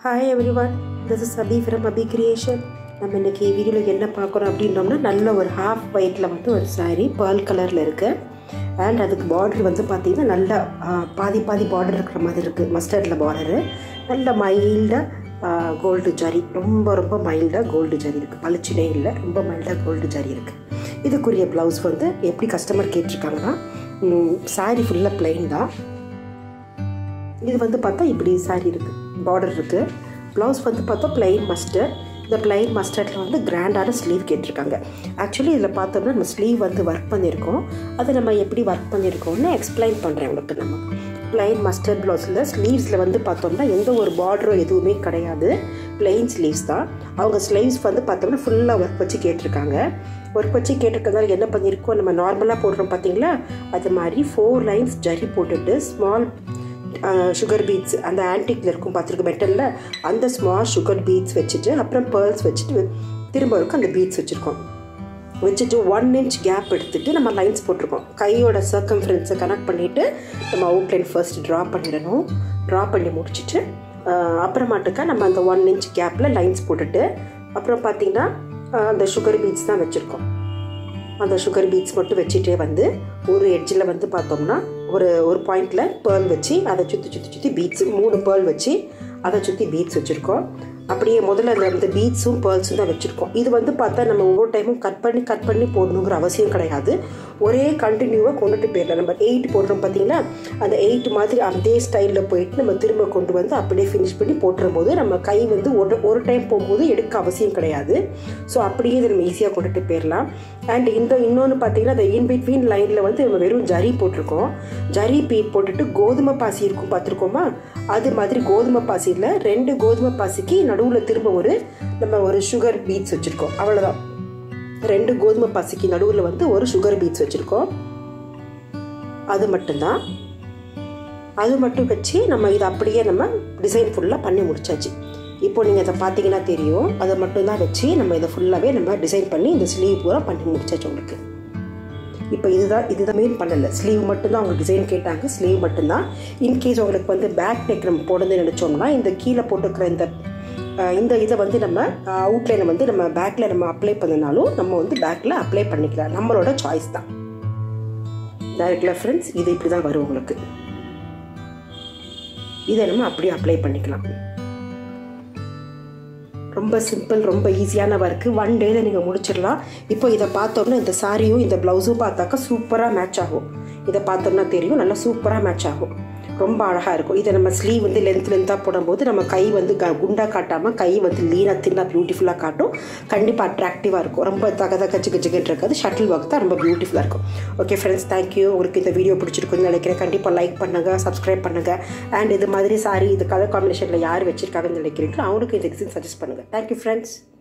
hi everyone this is Abhi from Abhi creation நம்ம இன்றைக்கி வீடியோவில் என்ன பார்க்குறோம் அப்படின்னோம்னா நல்ல ஒரு ஹாஃப் ஒயிட்டில் வந்து ஒரு saree pearl கலரில் இருக்குது அண்ட் அதுக்கு பார்டர் வந்து பார்த்திங்கன்னா நல்லா ஆ, பாதி பாதி பார்டர் இருக்கிற மாதிரி இருக்குது மஸ்டர்டில் பார்டரு நல்ல மைல்டாக கோல்டு ஜரி ரொம்ப ரொம்ப மைல்டாக கோல்டு ஜரி இருக்குது பளிச்சுனே இல்லை ரொம்ப மைல்டாக கோல்டு ஜரி இருக்குது இதுக்குரிய ப்ளவுஸ் வந்து எப்படி கஸ்டமர் கேட்டிருக்காங்கன்னா saree ஃபுல்லாக plain தான் இது வந்து பார்த்தா இப்படி saree இருக்குது பார்டர் இருக்குது ப்ளவுஸ் வந்து பார்த்தா plain மஸ்டர்ட் இந்த plain மஸ்டர்டில் வந்து கிராண்டான ஸ்லீவ் கேட்டிருக்காங்க ஆக்சுவலி இதில் பார்த்தோம்னா நம்ம ஸ்லீவ் வந்து ஒர்க் பண்ணியிருக்கோம் அது நம்ம எப்படி ஒர்க் பண்ணியிருக்கோம்னு எக்ஸ்பிளைன் பண்ணுறேன் உங்களுக்கு நம்ம plain மஸ்டர்ட் ப்ளவுஸில் ஸ்லீவ்ஸில் வந்து பார்த்தோம்னா எந்த ஒரு பார்டரும் எதுவுமே கிடையாது plain ஸ்லீவ்ஸ் தான் அவங்க ஸ்லீவ்ஸ் வந்து பார்த்தோம்னா ஃபுல்லாக ஒர்க் வச்சு கேட்டிருக்காங்க ஒர்க் வச்சு கேட்டிருக்கதால என்ன பண்ணியிருக்கோம் நம்ம நார்மலாக போடுறோம் பார்த்தீங்களா அது மாதிரி ஃபோர் லைன்ஸ் ஜரி போட்டுட்டு ஸ்மால் சுகர் பீட்ஸ் அந்த ஆன்டிக்கில் இருக்கும் பார்த்துருக்கு மெட்டலில் அந்த ஸ்மால் சுகர் பீட்ஸ் வச்சுட்டு அப்புறம் பேர்ல்ஸ் வச்சுட்டு திரும்ப இருக்கும் அந்த பீட்ஸ் வச்சுருக்கோம் வச்சுட்டு ஒன் இன்ச் கேப் எடுத்துட்டு நம்ம லைன்ஸ் போட்டிருக்கோம் கையோட சர்க்கம்ஃபரன்ஸை கனெக்ட் பண்ணிவிட்டு நம்ம அவுட்லைன் ஃபர்ஸ்ட் ட்ரா பண்ணிடணும் ட்ரா பண்ணி முடிச்சுட்டு ஆஹ், அப்புறமாட்டுக்கா நம்ம அந்த ஒன் இன்ச் கேப்பில் லைன்ஸ் போட்டுட்டு அப்புறம் பார்த்திங்கன்னா ஆஹ், அந்த சுகர் பீட்ஸ் தான் வச்சுருக்கோம் அந்த சுகர் பீட்ஸ் மட்டும் வச்சுட்டே வந்து ஒரு எட்ஜில் வந்து பார்த்தோம்னா ஒரு ஒரு பாயிண்டில் பேர்ல் வச்சு அதை சுற்றி சுற்றி சுற்றி பீட்ஸ் மூணு பேர்ல் வச்சு அதை சுற்றி பீட்ஸ் வச்சுருக்கோம் அப்படியே முதல்ல அந்த அந்த பீட்ஸும் பேர்ல்ஸும் தான் வச்சுருக்கோம் இது வந்து பார்த்தா நம்ம ஒவ்வொரு டைமும் கட் பண்ணி கட் பண்ணி போடணுங்கிற அவசியம் கிடையாது ஒரே கண்டினியூவாக கொண்டுட்டு போயிடலாம் நம்ம எயிட் போடுறோம் பார்த்தீங்களா அந்த எயிட் மாதிரி அதே ஸ்டைலில் போயிட்டு நம்ம திரும்ப கொண்டு வந்து அப்படியே ஃபினிஷ் பண்ணி போட்டுரும் போது நம்ம கை வந்து ஒரு ஒரு டைம் போகும்போது எடுக்க அவசியம் கிடையாது ஸோ அப்படியே இதை நம்ம ஈஸியாக கொண்டுட்டு போயிடலாம் அண்ட் இந்த இன்னொன்று பார்த்தீங்கன்னா அந்த இன் பிட்வீன் லைனில் வந்து நம்ம வெறும் ஜரி போட்டிருக்கோம் ஜரி பீ போட்டுட்டு கோதுமை பாசி இருக்கும் பார்த்துருக்கோமா அது மாதிரி கோதுமை பாசியில் ரெண்டு கோதுமை பாசிக்கு நடுவில் திரும்ப ஒரு நம்ம ஒரு சுகர் பீட்ஸ் வச்சுருக்கோம் அவ்வளோதான் ரெண்டு கோதுமை பாசிக்கு நடுவில் வந்து ஒரு சுகர் பீட்ஸ் வச்சுருக்கோம் அது மட்டும்தான் அது மட்டும் வச்சு நம்ம இதை அப்படியே நம்ம டிசைன் ஃபுல்லாக பண்ணி முடிச்சாச்சு இப்போ நீங்கள் இதை பார்த்தீங்கன்னா தெரியும் அதை மட்டும்தான் வச்சு நம்ம இதை ஃபுல்லாகவே நம்ம டிசைன் பண்ணி இந்த ஸ்லீவ் பூரா பண்ணி முடிச்சாச்சு உங்களுக்கு இப்போ இதுதான் இதுதான் மெயின் பண்ணலை ஸ்லீவ் மட்டும்தான் அவங்க டிசைன் கேட்டாங்க ஸ்லீவ் மட்டும்தான் இன்கேஸ் உங்களுக்கு வந்து பேக் நெக் நம்ம போடணும்னு நினச்சோம்னா இந்த கீழே போட்டுக்கிற இந்த அஹ், இந்த இதை வந்து நம்ம அவுட்லைனை வந்து நம்ம பேக்கில் நம்ம அப்ளை பண்ணினாலும் நம்ம வந்து பேக்கில் அப்ளை பண்ணிக்கலாம் நம்மளோட சாய்ஸ் தான் டைரக்டில் ஃப்ரெண்ட்ஸ் இது இப்படி தான் வரும் உங்களுக்கு இதை நம்ம அப்படியே அப்ளை பண்ணிக்கலாம் ரொம்ப சிம்பிள் ரொம்ப ஈஸியான ஒர்க்கு ஒன் டேல நீங்கள் முடிச்சிடலாம் இப்போ இதை பார்த்தோம்னா இந்த சாரியும் இந்த ப்ளவுஸும் பார்த்தாக்கா சூப்பராக மேட்ச் ஆகும் இதை பார்த்தோம்னா தெரியும் நல்லா சூப்பராக மேட்ச் ஆகும் ரொம்ப அழகாக இருக்கும் இதை நம்ம ஸ்லீவ் வந்து லென்த் லென்த்தாக போடும்போது நம்ம கை வந்து க குண்டாக காட்டாமல் கை வந்து லீனாக தின்னாக பியூட்டிஃபுல்லாக காட்டும் கண்டிப்பாக அட்ராக்டிவாக இருக்கும் ரொம்ப தக தக சிக்கு சிக்கன் இருக்காது ஷட்டில் ஒர்க் தான் ரொம்ப பியூட்டிஃபுல்லாக இருக்கும் ஓகே ஃப்ரெண்ட்ஸ் தேங்க்யூ உங்களுக்கு இந்த வீடியோ பிடிச்சிருக்குன்னு நினைக்கிறேன் கண்டிப்பாக லைக் பண்ணுங்கள் சப்ஸ்கிரைப் பண்ணுங்கள் அண்ட் இது மாதிரி சாரி இது கலர் காம்பினேஷனில் யார் வச்சிருக்காங்கன்னு நினைக்கிறீங்களோ அவங்களுக்கு இந்த டிசைன் சஜஸ்ட் பண்ணுங்கள் தேங்க்யூ ஃப்ரெண்ட்ஸ்